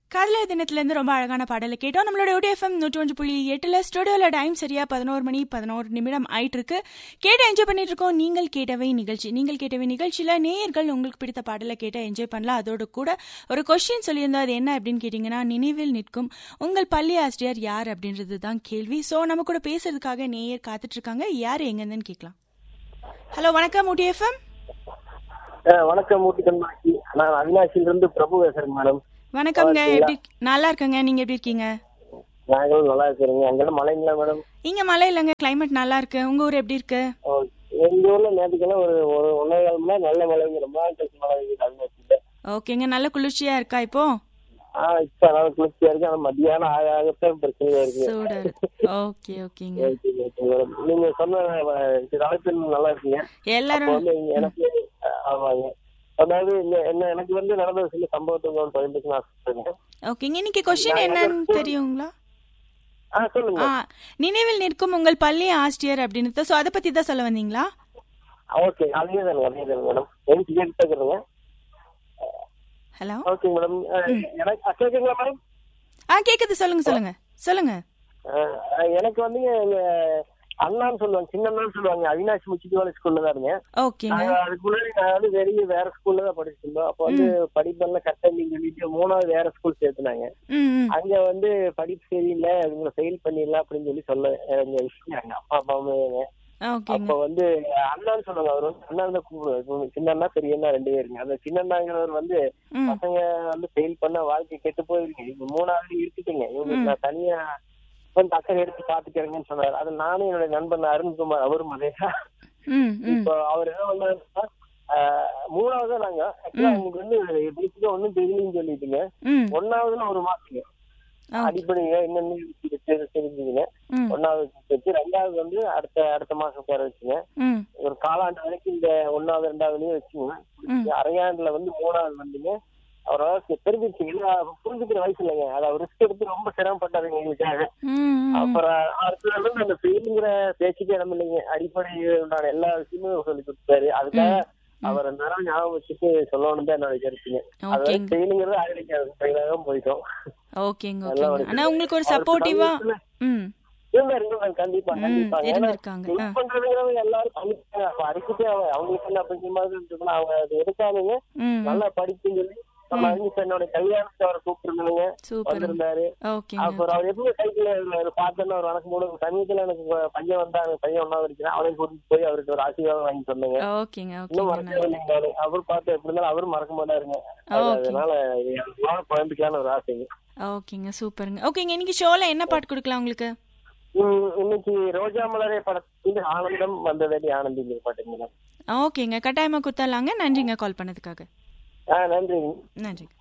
காதலர் தினத்திலேருந்து ரொம்ப அழகான பாடலை கேட்டோம் நம்மளோட ODFM நூற்றி ஒன்று புள்ளி எட்டில் ஸ்டுடியோவில் டைம் சரியா பதினோரு மணி பதினோரு நிமிடம் ஆயிட்டு இருக்கு கேட்டு என்ஜாய் பண்ணிட்டு இருக்கோம் நீங்கள் கேட்டவை நிகழ்ச்சி நீங்கள் கேட்டவை நிகழ்ச்சியில் நேயர்கள் உங்களுக்கு பிடித்த பாடலை கேட்ட என்ஜாய் பண்ணலாம் அதோட கூட ஒரு கொஸ்டின் சொல்லியிருந்தா அது என்ன அப்படின்னு கேட்டிங்கன்னா நினைவில் நிற்கும் உங்கள் பள்ளி ஆசிரியர் யார் அப்படின்றது தான் கேள்வி ஸோ நம்ம கூட பேசுறதுக்காக நேயர் காத்துட்டு இருக்காங்க யார் எங்கேருந்துன்னு கேட்கலாம் ஹலோ வணக்கம் ODFM அஹ் வணக்கம் மூர்த்தி கண்மாட்சி நான் அவினாசியில இருந்து பிரபு பேசுறேன் மேடம் வணக்கம்ங்க எப்படி நல்லா இருக்கங்க நீங்க எப்படி இருக்கீங்க நாங்களும் நல்லா இருக்கிறீங்க அங்கெல்லாம் மழைங்களா மேடம் இங்க மழை இல்லைங்க கிளைமேட் நல்லா இருக்கு உங்க ஊர் எப்படி இருக்கு ஓ, எங்க ஊர்ல நேற்றுக்கெல்லாம் ஒரு ஒரு ஒன்னே கால் மணி நேரம் நல்ல மழைங்க ரொம்ப நாள் கழிச்சு மழை பெய்யுது அவினாசியில ஓகேங்க நல்ல குளிர்ச்சியா இருக்கா இப்போ ஆஹ் இப்ப நல்லா குளிர்ச்சியா இருக்கு ஆனா மத்தியானம் ஆக ஆகத்தான் பிரச்சனையா இருக்கு சூடா இருக்கு ஓகே ஓகேங்க ஓகே, ஓகே மேடம். நீங்க சொன்ன அஹ், இது தலைப்பில் நல்லா இருக்கீங்க அப்ப எல்லாரும் வந்து இங்க எனக்கு அஹ், ஆமாங்க அதாவது இந்த- என்ன எனக்கு வந்து நடந்த சில சம்பவத்தை உங்களோட பகிர்ந்துக்கு நான் சொல்றேன் ஓகேங்க இன்னைக்கு கொஸ்டின் என்னன்னு தெரியுங்களா ஆ சொல்லுங்க ஆ நினைவில் நிற்கும் உங்கள் பள்ளி ஆசிரியர் அப்படின்னு சோ அதை பத்தி தான் சொல்ல வந்தீங்களா ஓகே அதே தானே அதே தானே மேடம் எனக்கு கேட்டுக்கிறேங்க ஹலோ ஓகே மேடம் எனக்கு அஹ், கேக்குங்களா மேடம் ஆ கேக்குது சொல்லுங்க சொல்லுங்க சொல்லுங்க அஹ், எனக்கு வந்து எங்க அண்ணான்னு சொல்லுவாங்க சின்ன அண்ணான்னு சொல்லுவாங்க அவினாஷ் முச்சிட்டிவாளி ஸ்கூல்ல தான் இருந்தேன் ஓகேங்க நாங்க அதுக்கு முன்னாடி நான் வந்து வெளியே வேற ஸ்கூல்ல தான் படிச்சுட்டு இருந்தோம் அப்போ வந்து படிப்பெல்லாம் கட்டணின்னு சொல்லிட்டு மூணாவது வேற ஸ்கூல் சேர்த்துனாங்க ம் ம் அங்க வந்து படிப்பு சரியில்லை உங்களை ஃபெயில் பண்ணிடலாம் அப்படின்னு சொல்லி சொல்ல எங்க விஷயம் எங்க அப்பா அம்மாவுமே ஓகேங்க அப்ப வந்து அண்ணான்னு சொல்லுவாங்க அவர் வந்து அண்ணா தான் கூப்பிடுவாரு சின்ன அண்ணா பெரிய அண்ணா ரெண்டு பேருங்க அந்த சின்ன அண்ணாங்கிறவர் வந்து ம் பசங்க வந்து ஃபெயில் பண்ண வாழ்க்கை கெட்டு போயிருக்கு இப்ப மூணாவது இருக்குதுங்க இவங்க நான் தனியா வந்து அக்கறை எடுத்து பாத்துக்கிறேங்கன்னு சொன்னாரு அது நானும் என்னோட நண்பன் அருண்குமார் அவரும் அதே தான். ம் ம் இப்போ அவர் என்ன பண்ணாருன்னா ஆஹ், மூணாவது நாங்க ஆக்சுவலா உங்களுக்கு வந்து பேசிக்கா ஒண்ணும் தெரியலன்னு சொல்லிட்டுங்க ம் ஒன்னாவதுல ஒரு மாசங்க ஓ, அடிப்படையா என்னன்னு தெரி- தெரிஞ்சுதுங்க ம் ஒன்னாவது வச்சு ரெண்டாவது வந்து அடுத்த அடுத்த மாசம் பேர வச்சுங்க ம் ஒரு காலாண்டு வரைக்கும் இந்த ஒன்னாவது ரெண்டாவதுலயும் வச்சுங்க ம் அரையாண்டுல வந்து மூணாவது வந்துங்க அவரால் தெரிஞ்சிருச்சு இல்ல புரிஞ்சுக்கிற வயசு இல்லைங்க அது அவர் ரிஸ்க் எடுத்து ரொம்ப சிரமப்பட்டாருங்க எங்களுக்காக ம் ம் அப்புறம் அடுத்ததுல இருந்து அந்த ஃபெயிலுங்கிற பேச்சுக்கே இடம் இல்லைங்க அடிப்படை உண்டான எல்லா விஷயமும் சொல்லி கொடுத்தாரு அதுக்காக அவர் அந்த நேரம் ஞாபகம் வச்சுட்டு சொல்லணும் தான் என்னோட கருத்துங்க அது ஓகேங்க ஃபெயிலுங்கிறது ஆகிருக்காது ஃபெயிலாக போயிட்டோம் ஓகேங்க நல்லா ஓகேங்க இருக்கு. ஆனா உங்களுக்கு ஒரு அவருக்கு சப்போர்ட்டிவா சமீபத்துல ம் இருந்தாரு, இருந்தாரு, கண்டிப்பா ம் கண்டிப்பா ஏன்னா இருந்திருக்காங்க ஆ ஹெல்ப் பண்றதுங்கிறவங்க எல்லாரும் பண்ணிட்டாங்க அப்ப அடிச்சுட்டே அவங்க அவங்களுக்கு என்ன அப்படிங்கிற மாதிரி இருந்ததுன்னா அவங்க அது எடுக்காதீங்க ம் நல்லா படிப்புன்னு சொல்லி நம்ம அறிஞர் என்னோட கல்யாணத்தை அவரை கூப்பிட்டுருந்தாங்க சூப்பர் வந்திருந்தாரு ஓகேங்க அப்புறம் அவர் எப்பவுமே சைக்கிள் பார்த்தோன்னா ஒரு வணக்கம் போட சமீபத்துல எனக்கு ஒரு பையன் வந்தாங்க பையன் ஒன்னாவது இருக்கிறேன் அவனையும் கூட்டிட்டு போய் அவருக்கு ஒரு ஆசீர்வாதம் வாங்கி சொன்னேங்க ஓகேங்க இன்னும் ஓகேங்க மறக்கவே இல்லைங்க நானு. அவர் பார்த்து எப்படி இருந்தாலும் அவரும் மறக்க மாட்டாருங்க அது Okay. அதனால எனக்கு குழம்பிக்கலான்னு ஒரு ஆசைங்க ஓகேங்க சூப்பருங்க ஓகேங்க இன்னைக்கு ஷோல என்ன பாட்டு கொடுக்கலாம் உங்களுக்கு உம், இன்னைக்கு ரோஜா மலரே படத்துல ஆனந்தம் வந்ததடி ஆனந்திங்கிற பாட்டுங்க ஓகேங்க கட்டாயமா குத்தலாங்க நன்றிங்க கால் பண்ணதுக்காக ஆ நன்றிங்க நன்றிங்க